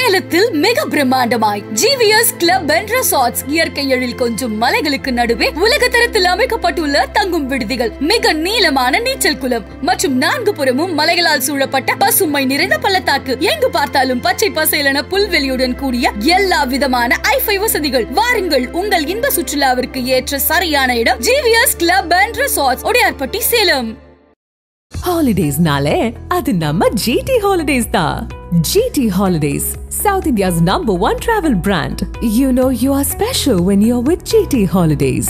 சேலத்தில் மிக பிரம்மாண்டமாய் ஜிவிஎஸ் கிளப் அண்ட் ரெசார்ட்ஸ் இயற்கை எழில் கொஞ்சம் மலைகளுக்கு நடுவே உலக தரத்தில் அமைக்கப்பட்டுள்ள தங்கும் விடுதிகள் மிக நீளமான நீச்சல் குளம் மற்றும் நான்கு புறமும் மலைகளால் சூழப்பட்ட பசுமை நிறைந்த பள்ளத்தாக்கு எங்கு பார்த்தாலும் பச்சை பசேலன புல்வெளியுடன் கூடிய எல்லா விதமான ஐஃபை வசதிகள் வாருங்கள் உங்கள் இன்ப சுற்றுலாவிற்கு ஏற்ற சரியான இடம் GVS club and resorts Udaiyarpatti Salem ஹாலிடேஸ்னாலே அது நம்ம ஜிடி ஹாலிடேஸ் தான் GT holidays south India's number one travel brand you know you are special when you are with GT holidays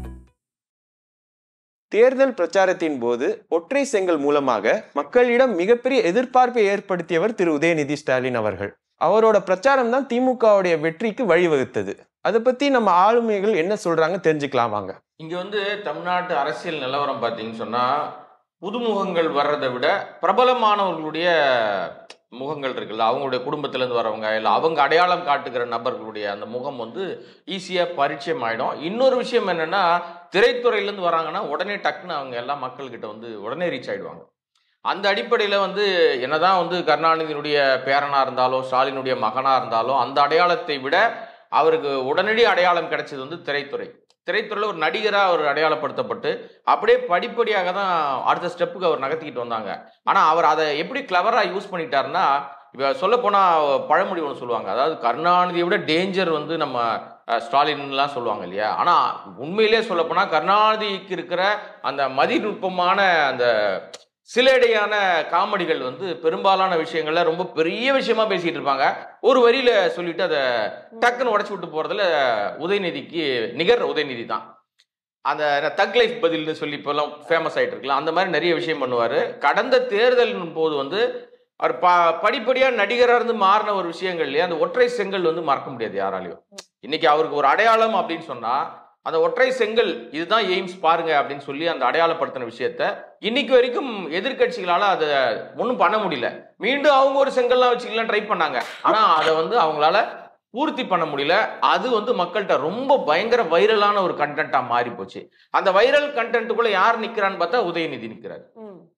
தேர்தல் பிரச்சாரத்தின் போது ஒற்றை செங்கல் மூலமாக மக்களிடம் மிகப்பெரிய எதிர்பார்ப்பை ஏற்படுத்தியவர் திரு உதயநிதி ஸ்டாலின் அவர்கள் அவரோட பிரச்சாரம் தான் திமுகவுடைய வெற்றிக்கு வழிவகுத்தது அதை பத்தி நம்ம ஆளுமைகள் என்ன சொல்றாங்க தெரிஞ்சுக்கலாம் வாங்க இங்க வந்து தமிழ்நாட்டு அரசியல் நிலவரம் பார்த்தீங்கன்னு சொன்னா புதுமுகங்கள் வர்றதை விட பிரபலமானவர்களுடைய முகங்கள் இருக்குல்ல அவங்களுடைய குடும்பத்திலேருந்து வரவங்க இல்லை அவங்க அடையாளம் காட்டுகிற நபர்களுடைய அந்த முகம் வந்து ஈஸியாக பரிச்சயம் ஆகிடும் இன்னொரு விஷயம் என்னென்னா திரைத்துறையிலேருந்து வராங்கன்னா உடனே டக்குன்னு அவங்க எல்லா மக்கள்கிட்ட வந்து உடனே ரீச் ஆகிடுவாங்க அந்த அடிப்படையில் வந்து என்னதான் வந்து கருணாநிதியினுடைய பேரனாக இருந்தாலும் ஸ்டாலினுடைய மகனாக இருந்தாலும் அந்த அடையாளத்தை விட அவருக்கு உடனடி அடையாளம் கிடைச்சது வந்து திரைத்துறை திரைத்துறையில் ஒரு நடிகராக அவர் அடையாளப்படுத்தப்பட்டு அப்படியே படிப்படியாக தான் அடுத்த ஸ்டெப்புக்கு அவர் நகர்த்திக்கிட்டு வந்தாங்க ஆனால் அவர் அதை எப்படி கிளவராக யூஸ் பண்ணிட்டாருன்னா இப்போ சொல்லப்போனால் பழமொழி ஒன்று சொல்லுவாங்க அதாவது கருணாநிதியை விட டேஞ்சர் வந்து நம்ம அஹ், ஸ்டாலின்லாம் சொல்லுவாங்க இல்லையா ஆனால் உண்மையிலே சொல்லப்போனால் கருணாநிதிக்கு இருக்கிற அந்த மதிநுட்பமான அந்த சிலேடையான காமெடிகள் வந்து பெரும்பாலான விஷயங்கள்ல ரொம்ப பெரிய விஷயமா பேசிட்டு இருப்பாங்க ஒரு வரியில சொல்லிட்டு அதை டக்குன்னு உடச்சி விட்டு போறதுல உதயநிதிக்கு நிகர் உதயநிதி தான் அந்த தக் லைஃப் பதில்னு சொல்லி இப்போல்லாம் ஃபேமஸ் ஆயிட்டு இருக்குல்ல அந்த மாதிரி நிறைய விஷயம் பண்ணுவார் கடந்த தேர்தலின் போது வந்து அவர் ப படிப்படியாக நடிகராக இருந்து மாறின ஒரு விஷயங்கள்லயே அந்த ஒற்றை செங்கல் வந்து மறக்க முடியாது யாராலையும் இன்னைக்கு அவருக்கு ஒரு அடையாளம் அப்படின்னு சொன்னா அந்த ஒற்றை செங்கல் இதுதான் எய்ம்ஸ் பாருங்க அப்படின்னு சொல்லி அந்த அடையாளப்படுத்தின விஷயத்த இன்னைக்கு வரைக்கும் எதிர்க்கட்சிகளால அதை ஒன்றும் பண்ண முடியல மீண்டும் அவங்க ஒரு செங்கல்லாம் வச்சுக்கலாம் ட்ரை பண்ணாங்க ஆனா அதை வந்து அவங்களால பூர்த்தி பண்ண முடியல அது வந்து மக்கள்கிட்ட ரொம்ப பயங்கர வைரலான ஒரு கண்டென்ட்டா மாறி போச்சு அந்த வைரல் கண்டென்ட்டுக்குள்ள யார் நிக்கிறான்னு பார்த்தா உதயநிதி நிக்கிறார்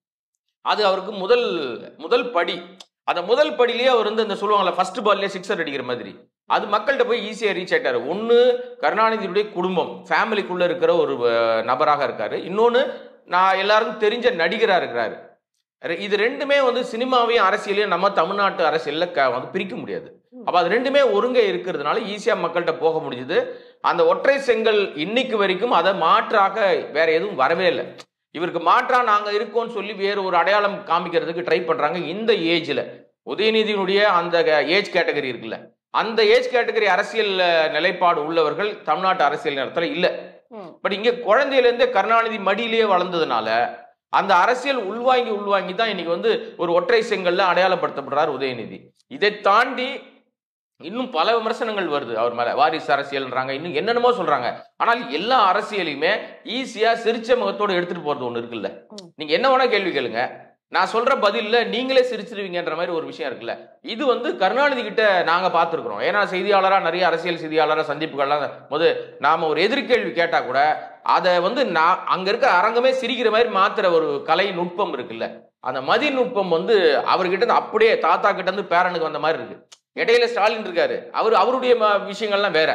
அது அவருக்கு முதல் முதல் படி அந்த முதல் படியிலேயே அவர் வந்து அந்த சொல்லுவாங்கல்ல ஃபர்ஸ்ட் பால்லே சிக்ஸர் அடிக்கிற மாதிரி அது மக்கள்கிட்ட போய் ஈஸியாக ரீச் ஆயிட்டாரு ஒன்று கருணாநிதியுடைய குடும்பம் ஃபேமிலிக்குள்ள இருக்கிற ஒரு அஹ், நபராக இருக்காரு இன்னொன்று நான் எல்லாருக்கும் தெரிஞ்ச நடிகராக இருக்கிறாரு ரெ- இது ரெண்டுமே வந்து சினிமாவையும் அரசியலையும் நம்ம தமிழ்நாட்டு அரசியலில் க வந்து பிரிக்க முடியாது அப்போ அது ரெண்டுமே ஒருங்கே இருக்கிறதுனால ஈஸியாக மக்கள்கிட்ட போக முடிஞ்சுது அந்த ஒற்றை செங்கல் இன்னைக்கு வரைக்கும் அதை மாற்றாக வேற எதுவும் வரவே இல்லை இவருக்கு மாற்றா நாங்கள் இருக்கோம்னு சொல்லி வேறு ஒரு அடையாளம் காமிக்கிறதுக்கு ட்ரை பண்ணுறாங்க இந்த ஏஜில் உதயநிதியினுடைய அந்த ஏஜ் கேட்டகரி இருக்குல்ல அந்த ஏஜ் கேட்டகரி அரசியல் அஹ், நிலைப்பாடு உள்ளவர்கள் தமிழ்நாட்டு அரசியல் நேரத்தில் இல்லை பட் இங்கே குழந்தையிலேருந்தே கருணாநிதி மடியிலேயே வளர்ந்ததுனால அந்த அரசியல் உள்வாங்கி உள்வாங்கி தான் இன்னைக்கு வந்து ஒரு ஒற்றை செங்கல்ல அடையாளப்படுத்தப்படுறார் உதயநிதி இதை தாண்டி இன்னும் பல விமர்சனங்கள் வருது அவர் மேல வாரிசு அரசியல்ன்றாங்க இன்னும் என்னென்னமோ சொல்றாங்க ஆனால் எல்லா அரசியலையுமே ஈஸியா சிரிச்ச முகத்தோட எடுத்துட்டு போறது ஒண்ணு இருக்குல்ல நீங்க என்ன வேணா கேள்வி கேளுங்க நான் சொல்ற பதில்ல நீங்களே சிரிச்சிருவீங்கன்ற மாதிரி ஒரு விஷயம் இருக்குல்ல இது வந்து கருணாநிதி கிட்ட நாங்க பார்த்துருக்குறோம் ஏன்னா செய்தியாளரா நிறைய அரசியல் செய்தியாளரா சந்திப்புகள்லாம் போது நாம ஒரு எதிர்கேள்வி கேட்டா கூட அதை வந்து நான் அங்க இருக்க அரங்கமே சிரிக்கிற மாதிரி மாத்துற ஒரு கலை நுட்பம் இருக்குல்ல அந்த மதி நுட்பம் வந்து அவர்கிட்ட இருந்து அப்படியே தாத்தா கிட்ட இருந்து பேரனுக்கு வந்த மாதிரி இருக்கு இடையில ஸ்டாலின் இருக்காரு அவர் அவருடைய ம- விஷயங்கள்லாம் வேற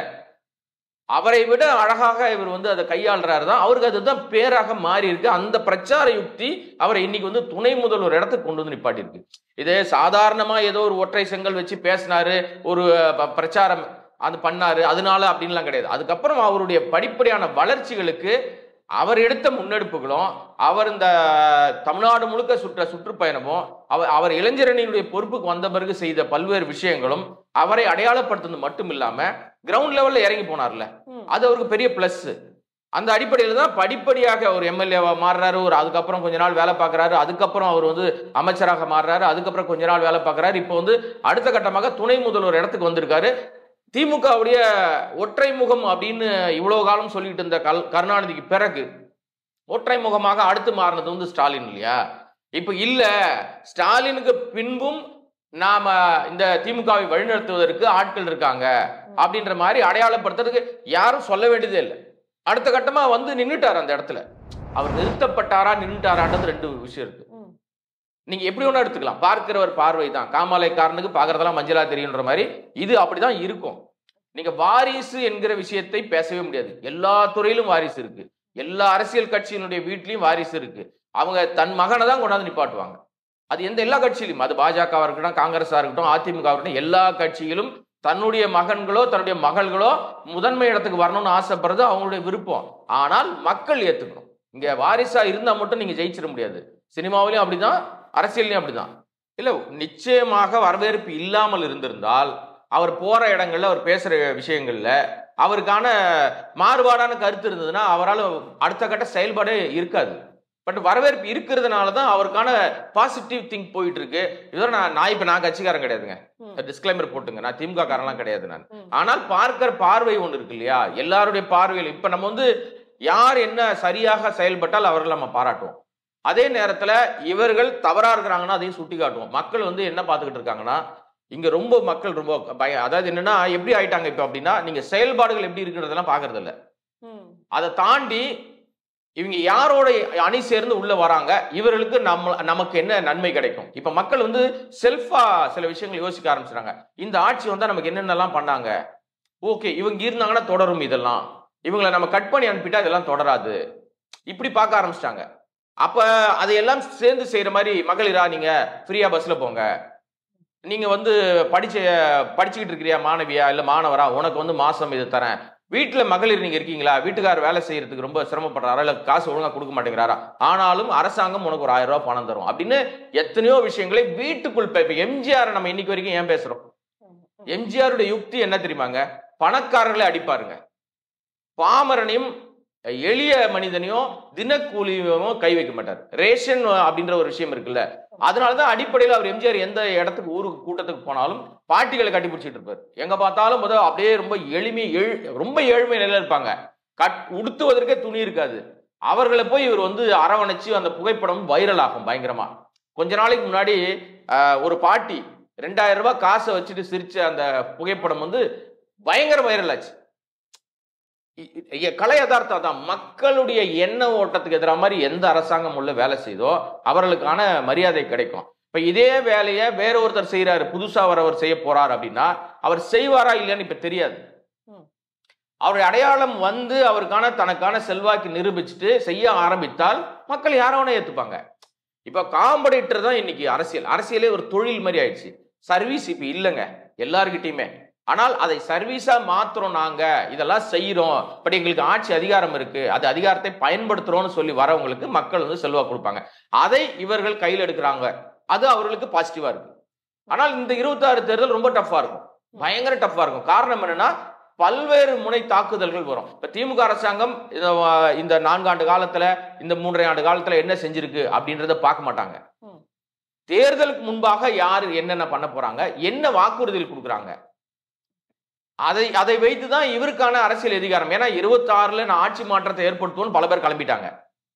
அவரை விட அழகாக இவர் வந்து அதை கையாளுறாரு தான் அவருக்கு அதுதான் பேராக மாறி இருக்கு அந்த பிரச்சார யுக்தி அவரை இன்னைக்கு வந்து துணை முதல்வர் இடத்துக்கு கொண்டு வந்து நிப்பாட்டியிருக்கு இதே சாதாரணமா ஏதோ ஒரு ஒற்றை செங்கல் வச்சு பேசினாரு ஒரு ப- பிரச்சாரம் அது பண்ணாரு அதனால அப்படின்லாம் கிடையாது அதுக்கப்புறம் அவருடைய படிப்படியான வளர்ச்சிகளுக்கு அவர் எடுத்த முன்னெடுப்புகளும் அவர் இந்த தமிழ்நாடு முழுக்க சுற்ற சுற்றுப்பயணமும் அவர் அவர் இளைஞரணியினுடைய பொறுப்புக்கு வந்த பிறகு செய்த பல்வேறு விஷயங்களும் அவரை அடையாளப்படுத்துறது மட்டும் இல்லாம கிரவுண்ட் லெவல்ல இறங்கி போனார்ல அது அவருக்கு பெரிய பிளஸ் அந்த அடிப்படையில் தான் படிப்படியாக ஒரு எம்எல்ஏவா மாறுறாரு ஒரு அதுக்கப்புறம் கொஞ்ச நாள் வேலை பார்க்குறாரு அதுக்கப்புறம் அவர் வந்து அமைச்சராக மாறுறாரு அதுக்கப்புறம் கொஞ்ச நாள் வேலை பார்க்குறாரு இப்போ வந்து அடுத்த கட்டமாக துணை முதல்வர் இடத்துக்கு வந்திருக்காரு திமுகவுடைய ஒற்றை முகம் அப்படின்னு இவ்வளவு காலம் சொல்லிட்டு இருந்த கல் கருணாநிதிக்கு பிறகு ஒற்றை முகமாக அடுத்து மாறினது வந்து ஸ்டாலின் இல்லையா இப்ப இல்ல ஸ்டாலினுக்கு பின்பும் நாம இந்த திமுகவை வழிநடத்துவதற்கு ஆட்கள் இருக்காங்க அப்படின்ற மாதிரி அடையாளப்படுத்துறதுக்கு யாரும் சொல்ல வேண்டியதே இல்லை அடுத்த கட்டமா வந்து நின்னுட்டார் அந்த இடத்துல அவர் நிறுத்தப்பட்டாரா நின்னுட்டாரான்றது ரெண்டு விஷயம் இருக்கு நீங்க எப்படி வேணா எடுத்துக்கலாம் பார்க்கிறவர் பார்வை தான் காமாலைக்காரனுக்கு பார்க்கறதெல்லாம் மஞ்சளா தெரியுன்ற மாதிரி இது அப்படிதான் இருக்கும் நீங்க வாரிசு என்கிற விஷயத்தை பேசவே முடியாது எல்லா துறையிலும் வாரிசு இருக்கு எல்லா அரசியல் கட்சியினுடைய வீட்லயும் வாரிசு இருக்கு அவங்க தன் மகனை தான் கொண்டாந்து நிப்பாட்டுவாங்க அது எந்த எல்லா கட்சியிலும் அது பாஜகவா இருக்கட்டும் காங்கிரஸா இருக்கட்டும் அதிமுக இருக்கட்டும் எல்லா கட்சியிலும் தன்னுடைய மகன்களோ தன்னுடைய மகள்களோ முதன்மை இடத்துக்கு வரணும்னு ஆசைப்படுறது அவங்களுடைய விருப்பம் ஆனால் மக்கள் ஏத்துக்கணும் இங்க வாரிசா இருந்தா மட்டும் நீங்க ஜெயிச்சிட முடியாது சினிமாவிலையும் அப்படிதான் அரசியல்லையும் அப்படிதான் இல்ல நிச்சயமாக வரவேற்பு இல்லாமல் இருந்திருந்தால் அவர் போற இடங்கள்ல அவர் பேசுற விஷயங்கள்ல அவருக்கான மாறுபாடான கருத்து இருந்ததுன்னா அவரால் அடுத்த கட்ட செயல்பாடே இருக்காது பட் வரவேற்பு இருக்கிறதுனால தான் அவருக்கான பாசிட்டிவ் திங்க் போயிட்டு இருக்கு இதோ நான் நான் இப்ப நான் கட்சிக்காரன் கிடையாதுங்க டிஸ்கிளைமர் போட்டுங்க நான் திமுக காரன்லாம் கிடையாது நான் ஆனால் பார்க்கிற பார்வை ஒன்று இருக்கு இல்லையா எல்லாருடைய பார்வையில் இப்ப நம்ம வந்து யார் என்ன சரியாக செயல்பட்டால் அவர்கள் நம்ம பாராட்டுவோம் அதே நேரத்துல இவர்கள் தவறா இருக்கிறாங்கன்னா அதையும் சுட்டி காட்டுவோம் மக்கள் வந்து என்ன பார்த்துக்கிட்டு இருக்காங்கன்னா இங்க ரொம்ப மக்கள் ரொம்ப பய அதாவது என்னன்னா எப்படி ஆயிட்டாங்க இப்ப அப்படின்னா நீங்க செயல்பாடுகள் எப்படி இருக்கிறதெல்லாம் பாக்குறது இல்ல அதை தாண்டி இவங்க யாரோட அணி சேர்ந்து உள்ள வராங்க இவர்களுக்கு நம்ம நமக்கு என்ன நன்மை கிடைக்கும் இப்ப மக்கள் வந்து செல்ஃபா சில விஷயங்கள் யோசிக்க ஆரம்பிச்சுறாங்க இந்த ஆட்சி வந்தா நமக்கு என்னென்னலாம் பண்ணாங்க ஓகே இவங்க இருந்தாங்கன்னா தொடரும் இதெல்லாம் இவங்களை நம்ம கட் பண்ணி அனுப்பிட்டா இதெல்லாம் தொடராது இப்படி பார்க்க ஆரம்பிச்சிட்டாங்க அப்ப அதையெல்லாம் சேர்ந்து செய்யற மாதிரி மகளிரா நீங்க ஃப்ரீயா பஸ்ல போங்க நீங்க வந்து படிச்ச படிச்சுக்கிட்டு இருக்கிறியா மாணவியா இல்ல மாணவரா உனக்கு வந்து மாசம் இது தரேன் வீட்டுல மகளிர் நீங்க இருக்கீங்களா வீட்டுக்காரர் வேலை செய்யறதுக்கு ரொம்ப சிரமப்படுறாரா இல்ல காசு ஒழுங்கா கொடுக்க மாட்டேங்கிறாரா ஆனாலும் அரசாங்கம் உனக்கு ஒரு ஆயிரம் ரூபாய் பணம் தரும் அப்படின்னு எத்தனையோ விஷயங்களை வீட்டுக்குள் இப்ப இப்ப எம்ஜிஆர் நம்ம இன்னைக்கு வரைக்கும் ஏன் பேசுறோம் எம்ஜிஆருடைய யுக்தி என்ன தெரியுமாங்க பணக்காரர்களை அடிப்பாருங்க பாமரனையும் எளிய மனிதனையும் தினக்கூலியும் கை வைக்க மாட்டார் ரேஷன் அப்படின்ற ஒரு விஷயம் இருக்குல்ல அதனாலதான் அடிப்படையில் அவர் எம்ஜிஆர் எந்த இடத்துக்கு ஊருக்கு கூட்டத்துக்கு போனாலும் பாட்டிகளை கட்டி பிடிச்சிட்டு இருப்பார் எங்க பார்த்தாலும் முதல் அப்படியே ரொம்ப எளிமை எழு ரொம்ப ஏழ்மை நிலையில இருப்பாங்க கட் உடுத்துவதற்கே துணி இருக்காது அவர்களை போய் இவர் வந்து அரவணைச்சு அந்த புகைப்படம் வைரல் ஆகும் பயங்கரமா கொஞ்ச நாளைக்கு முன்னாடி ஆஹ், ஒரு பாட்டி ரெண்டாயிரம் ரூபாய் காசை வச்சுட்டு சிரிச்ச அந்த புகைப்படம் வந்து பயங்கர வைரல் ஆச்சு இ- இ- கலை யதார்த்தம் தான் மக்களுடைய எண்ண ஓட்டத்துக்கு எதிராக மாதிரி எந்த அரசாங்கம் உள்ள வேலை செய்தோ அவர்களுக்கான மரியாதை கிடைக்கும் இப்ப இதே வேலையை வேற ஒருத்தர் செய்யறாரு புதுசா வரவர் செய்ய போறார் அப்படின்னா அவர் செய்வாரா இல்லையான்னு இப்ப தெரியாது அவருடைய அடையாளம் வந்து அவருக்கான தனக்கான செல்வாக்கு நிரூபிச்சுட்டு செய்ய ஆரம்பித்தால் மக்கள் யாரவனே ஏத்துப்பாங்க இப்ப காம்படிட்டர் தான் இன்னைக்கு அரசியல் அரசியலே ஒரு தொழில் மாதிரி ஆயிடுச்சு சர்வீஸ் இப்ப இல்லைங்க எல்லார்கிட்டயுமே ஆனால் அதை சர்வீஸா மாத்துறோம் நாங்க இதெல்லாம் செய்யறோம் பட் எங்களுக்கு ஆட்சி அதிகாரம் இருக்கு அது அதிகாரத்தை பயன்படுத்துறோம்னு சொல்லி வரவங்களுக்கு மக்கள் வந்து செல்வா கொடுப்பாங்க அதை இவர்கள் கையில் எடுக்கிறாங்க அது அவர்களுக்கு பாசிட்டிவா இருக்கு ஆனால் இந்த இருபத்தாறு தேர்தல் ரொம்ப டஃப்பா இருக்கும் பயங்கர டஃப்பா இருக்கும் காரணம் என்னன்னா பல்வேறு முனை தாக்குதல்கள் வரும் இப்ப திமுக அரசாங்கம் இந்த, ஆஹ், இந்த நான்காண்டு காலத்துல இந்த மூன்றரை ஆண்டு காலத்துல என்ன செஞ்சிருக்கு அப்படின்றத பார்க்க மாட்டாங்க தேர்தலுக்கு முன்பாக யாரு என்னென்ன பண்ண போறாங்க என்ன வாக்குறுதிகள் கொடுக்குறாங்க அதை அதை வைத்து தான் இவருக்கான அரசியல் அதிகாரம் ஏன்னா இருபத்தாறுல நான் ஆட்சி மாற்றத்தை ஏற்படுத்துவோம்னு பல பேர் கிளம்பிட்டாங்க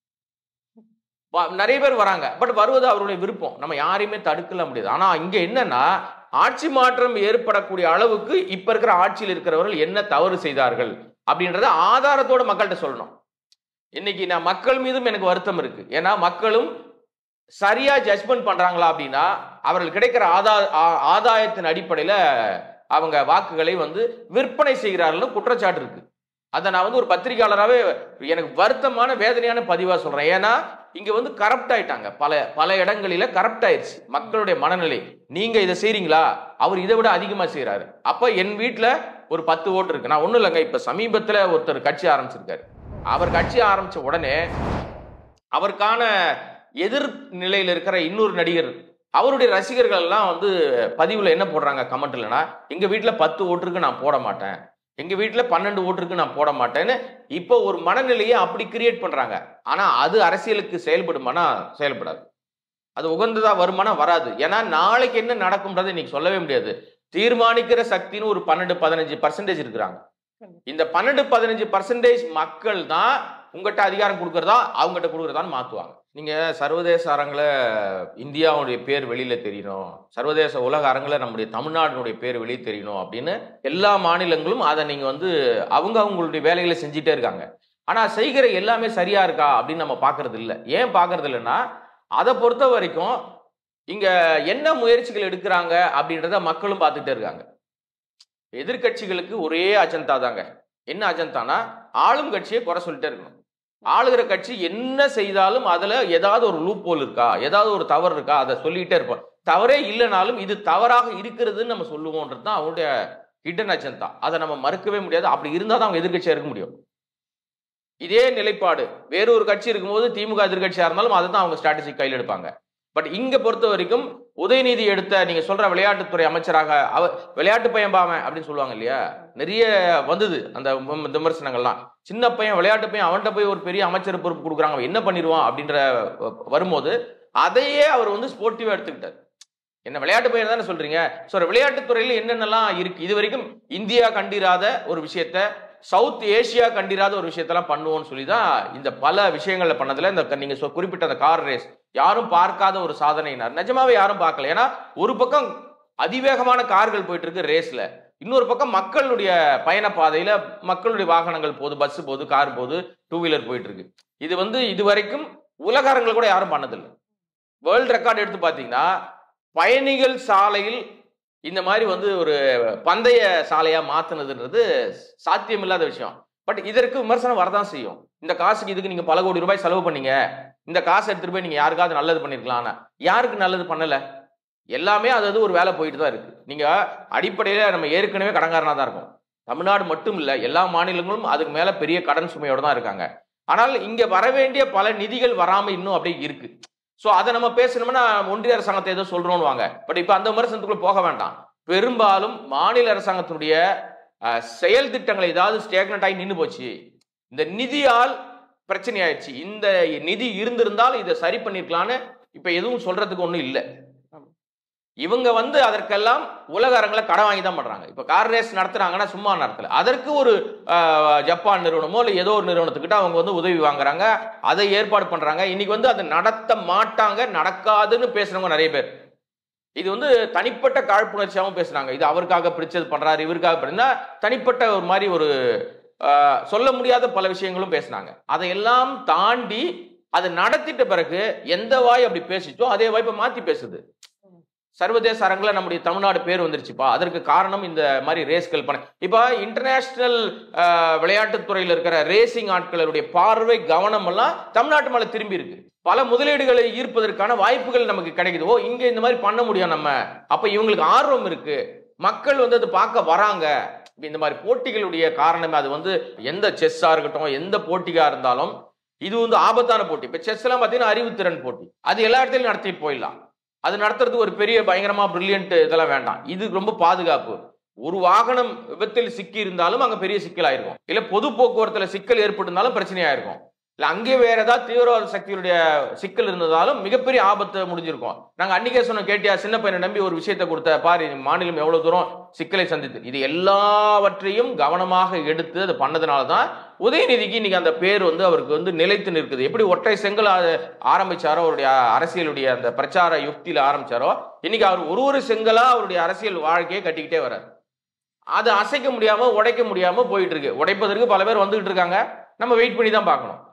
வ- நிறைய பேர் வராங்க பட் வருவது அவருடைய விருப்பம் நம்ம யாரையுமே தடுக்கல முடியாது ஆனா இங்க என்னன்னா ஆட்சி மாற்றம் ஏற்படக்கூடிய அளவுக்கு இப்ப இருக்கிற ஆட்சியில் இருக்கிறவர்கள் என்ன தவறு செய்தார்கள் அப்படின்றத ஆதாரத்தோட மக்கள்கிட்ட சொல்லணும் இன்னைக்கு நான் மக்கள் மீதும் எனக்கு வருத்தம் இருக்கு ஏன்னா மக்களும் சரியா ஜட்ஜ்மெண்ட் பண்றாங்களா அப்படின்னா அவர்கள் கிடைக்கிற ஆதா ஆ- ஆதாயத்தின் அடிப்படையில அவங்க வாக்குகளை வந்து விற்பனை செய்கிறார்கள்னு குற்றச்சாட்டு இருக்கு அதை நான் வந்து ஒரு பத்திரிகையாளராகவே எனக்கு வருத்தமான வேதனையான பதிவா சொல்றேன் ஏன்னா இங்க வந்து கரப்ட் ஆயிட்டாங்க பல பல இடங்களில கரப்ட் ஆயிருச்சு மக்களுடைய மனநிலை நீங்க இதை செய்றீங்களா அவர் இதை விட அதிகமா செய்றாரு அப்ப என் வீட்டுல ஒரு பத்து ஓட்டு இருக்கு நான் ஒண்ணும் இல்லைங்க இப்ப சமீபத்துல ஒருத்தர் கட்சி ஆரம்பிச்சிருக்காரு அவர் கட்சி ஆரம்பிச்ச உடனே அவருக்கான எதிர் நிலையில் இருக்கிற இன்னொரு நடிகர் அவருடைய ரசிகர்கள் எல்லாம் வந்து பதிவுல என்ன போடுறாங்க கமெண்ட்லனா எங்க வீட்டுல பத்து ஓட்டுருக்கு நான் போட மாட்டேன் எங்க வீட்டுல பன்னெண்டு ஓட்டுருக்கு நான் போட மாட்டேன்னு இப்போ ஒரு மனநிலையை அப்படி கிரியேட் பண்றாங்க ஆனா அது அரசியலுக்கு செயல்படுமானா செயல்படாது அது உகந்ததா வருமானா வராது ஏன்னா நாளைக்கு என்ன நடக்கும்ன்றதை இன்னைக்கு சொல்லவே முடியாது தீர்மானிக்கிற சக்தின்னு ஒரு பன்னெண்டு பதினஞ்சு பர்சன்டேஜ் இருக்கிறாங்க இந்த பன்னெண்டு பதினஞ்சு பர்சன்டேஜ் மக்கள் தான் உங்ககிட்ட அதிகாரம் கொடுக்கறதா அவங்ககிட்ட கொடுக்கறதான்னு மாத்துவாங்க நீங்க சர்வதேச அரங்கில் இந்தியாவுடைய பேர் வெளியில தெரியணும் சர்வதேச உலக அரங்கில் நம்முடைய தமிழ்நாட்டினுடைய பேர் வெளியே தெரியணும் அப்படின்னு எல்லா மாநிலங்களும் அதை நீங்க வந்து அவங்க அவங்களுடைய வேலைகளை செஞ்சுட்டே இருக்காங்க ஆனா செய்கிற எல்லாமே சரியா இருக்கா அப்படின்னு நம்ம பார்க்கறது இல்லை ஏன் பார்க்கறது இல்லைன்னா அதை பொறுத்த வரைக்கும் இங்க என்ன முயற்சிகள் எடுக்கிறாங்க அப்படின்றத மக்களும் பார்த்துட்டே இருக்காங்க எதிர்க்கட்சிகளுக்கு ஒரே அஜந்தா தாங்க என்ன அஜந்தானா ஆளும் கட்சியை குறை சொல்லிட்டே இருக்கணும் ஆளுகிற கட்சி என்ன செய்தாலும் அதுல ஏதாவது ஒரு லூப் போல் இருக்கா ஏதாவது ஒரு தவறு இருக்கா அதை சொல்லிட்டே இருப்போம் தவறே இல்லைனாலும் இது தவறாக இருக்கிறதுன்னு நம்ம சொல்லுவோன்றது தான் அவங்களுடைய ஹிடன் அஜந்தா அதை நம்ம மறுக்கவே முடியாது அப்படி இருந்தால் தான் அவங்க எதிர்க்கட்சியா இருக்க முடியும் இதே நிலைப்பாடு வேற ஒரு கட்சி இருக்கும்போது திமுக எதிர்க்கட்சியா இருந்தாலும் அதை தான் அவங்க ஸ்ட்ராட்டஜி கையில் எடுப்பாங்க பட் இங்க பொறுத்த வரைக்கும் உதயநிதி எடுத்த நீங்க சொல்ற விளையாட்டுத்துறை அமைச்சராக அவ விளையாட்டு பையன் பாவன் அப்படின்னு சொல்லுவாங்க இல்லையா நிறைய வந்தது அந்த விம- விமர்சனங்கள்லாம் சின்ன பையன் விளையாட்டு பையன் அவன்கிட்ட போய் ஒரு பெரிய அமைச்சர் பொறுப்பு கொடுக்குறாங்க அவன் என்ன பண்ணிடுவான் அப்படின்ற வ- வரும்போது அதையே அவர் வந்து ஸ்போர்ட்டிவா எடுத்துக்கிட்டார் என்ன விளையாட்டு பையன் தானே சொல்றீங்க ஸோ விளையாட்டுத்துறையில் என்னென்னலாம் இருக்கு இது வரைக்கும் இந்தியா கண்டிராத ஒரு விஷயத்த சவுத் ஏசியா கண்டிராத ஒரு விஷயத்தெல்லாம் பண்ணுவோம்னு சொல்லி தான் இந்த பல விஷயங்கள்ல பண்ணதுல இந்த க- நீங்க சொ- குறிப்பிட்ட அந்த கார் ரேஸ் யாரும் பார்க்காத ஒரு சாதனையினார் நிஜமாவே யாரும் பார்க்கல ஏன்னா ஒரு பக்கம் அதிவேகமான கார்கள் போயிட்டு இருக்கு ரேஸ்ல இன்னொரு பக்கம் மக்களுடைய பயண பாதையில மக்களுடைய வாகனங்கள் போகுது பஸ் போகுது கார் போகுது டூ வீலர் போயிட்டு இருக்கு இது வந்து இது வரைக்கும் உலக அரங்கில் கூட யாரும் பண்ணதில்லை வேர்ல்டு ரெக்கார்ட் எடுத்து பார்த்தீங்கன்னா பயணிகள் சாலையில் இந்த மாதிரி வந்து ஒரு பந்தய சாலையா மாத்துனதுன்றது சாத்தியமில்லாத விஷயம் பட் இதற்கு விமர்சனம் வரதான் செய்யும் இந்த காசுக்கு இதுக்கு நீங்க பல கோடி ரூபாய் செலவு பண்ணீங்க இந்த காசை எடுத்துட்டு போய் நீங்க யாருக்காவது நல்லது பண்ணிருக்கலாம் ஆனா யாருக்கு நல்லது பண்ணல எல்லாமே அது அது ஒரு வேலை போயிட்டு தான் இருக்கு நீங்க அடிப்படையில நம்ம ஏற்கனவே கடன்காரனா தான் இருக்கும் தமிழ்நாடு மட்டும் இல்ல எல்லா மாநிலங்களும் அதுக்கு மேல பெரிய கடன் சுமையோட தான் இருக்காங்க ஆனால் இங்க வர வேண்டிய பல நிதிகள் வராம இன்னும் அப்படியே இருக்கு ஸோ அதை நம்ம பேசணும்னா ஒன்றிய அரசாங்கத்தை ஏதோ சொல்றோம்னு வாங்க பட் இப்போ அந்த விமர்சனத்துக்குள்ள போக வேண்டாம் பெரும்பாலும் மாநில அரசாங்கத்தினுடைய அஹ், செயல் திட்டங்கள் ஏதாவது ஸ்டேக்னட் ஆகி நின்று போச்சு இந்த நிதியால் பிரச்சனை ஆயிடுச்சு இந்த நிதி இருந்திருந்தால் இதை சரி பண்ணிருக்கலான்னு இப்ப எதுவும் சொல்றதுக்கு ஒன்றும் இல்லை இவங்க வந்து அதற்கெல்லாம் உலக அரங்கில் கடன் வாங்கி தான் பண்றாங்க இப்ப கார் ரேஸ் நடத்துறாங்கன்னா சும்மா நடத்தல அதற்கு ஒரு அஹ், ஜப்பான் நிறுவனமோ இல்லை ஏதோ ஒரு நிறுவனத்துக்கிட்ட அவங்க வந்து உதவி வாங்குறாங்க அதை ஏற்பாடு பண்றாங்க இன்னைக்கு வந்து அதை நடத்த மாட்டாங்க நடக்காதுன்னு பேசுறவங்க நிறைய பேர் இது வந்து தனிப்பட்ட காழ்ப்புணர்ச்சியாகவும் பேசுறாங்க இது அவருக்காக பிடிச்சது பண்றாரு இவருக்காக பண்ணா தனிப்பட்ட ஒரு மாதிரி ஒரு ஆஹ், சொல்ல முடியாத பல விஷயங்களும் பேசுனாங்க அதையெல்லாம் தாண்டி அதை நடத்திட்ட பிறகு எந்த வாய் அப்படி பேசிச்சோ அதே வாய்ப்பை மாத்தி பேசுது சர்வதேச அரங்கில் நம்முடைய தமிழ்நாடு பேர் வந்துருச்சுப்பா அதற்கு காரணம் இந்த மாதிரி ரேஸ்கள் பண்ண இப்போ இன்டர்நேஷனல் விளையாட்டுத்துறையில் இருக்கிற ரேசிங் ஆட்களுடைய பார்வை கவனம் எல்லாம் தமிழ்நாட்டு மேல திரும்பி இருக்கு பல முதலீடுகளை ஈர்ப்பதற்கான வாய்ப்புகள் நமக்கு கிடைக்குது ஓ இங்க இந்த மாதிரி பண்ண முடியும் நம்ம அப்ப இவங்களுக்கு ஆர்வம் இருக்கு மக்கள் வந்து அதை பார்க்க வராங்க இப்ப இந்த மாதிரி போட்டிகளுடைய காரணமே அது வந்து எந்த செஸ்ஸா இருக்கட்டும் எந்த போட்டியா இருந்தாலும் இது வந்து ஆபத்தான போட்டி இப்ப செஸ் எல்லாம் பாத்தீங்கன்னா அறிவுத்திறன் போட்டி அது எல்லா இடத்துலயும் நடத்திட்டு போயிடலாம் அது நடத்துறதுக்கு ஒரு பெரிய பயங்கரமா பிரில்லியன்ட் இதெல்லாம் வேண்டாம் இது ரொம்ப பாதுகாப்பு ஒரு வாகனம் விபத்தில் சிக்கி இருந்தாலும் அங்க பெரிய சிக்கலாயிருக்கும் இல்ல பொது போக்குவரத்துல சிக்கல் ஏற்பட்டிருந்தாலும் பிரச்சனையாயிருக்கும் இல்ல அங்கே வேற ஏதாவது தீவிரவாத சக்தியுடைய சிக்கல் இருந்ததாலும் மிகப்பெரிய ஆபத்து முடிஞ்சிருக்கும் நாங்க அன்னைக்கே சொன்ன கேட்டியா சின்ன பையனை நம்பி ஒரு விஷயத்தை கொடுத்த பாரு இந்த மாநிலம் எவ்வளவு தூரம் சிக்கலை சந்தித்து இது எல்லாவற்றையும் கவனமாக எடுத்து அதை பண்ணதுனால தான் உதயநிதிக்கு இன்னைக்கு அந்த பேர் வந்து அவருக்கு வந்து நிலைத்து நிற்குது எப்படி ஒற்றை செங்கல் ஆ- ஆரம்பிச்சாரோ அவருடைய அரசியலுடைய அந்த பிரச்சார யுக்தியில ஆரம்பிச்சாரோ இன்னைக்கு அவர் ஒரு ஒரு செங்கலா அவருடைய அரசியல் வாழ்க்கையை கட்டிக்கிட்டே வர்றார் அது அசைக்க முடியாம உடைக்க முடியாம போயிட்டு இருக்கு உடைப்பதற்கு பல பேர் வந்துகிட்டு இருக்காங்க நம்ம வெயிட் பண்ணி தான் பார்க்கணும்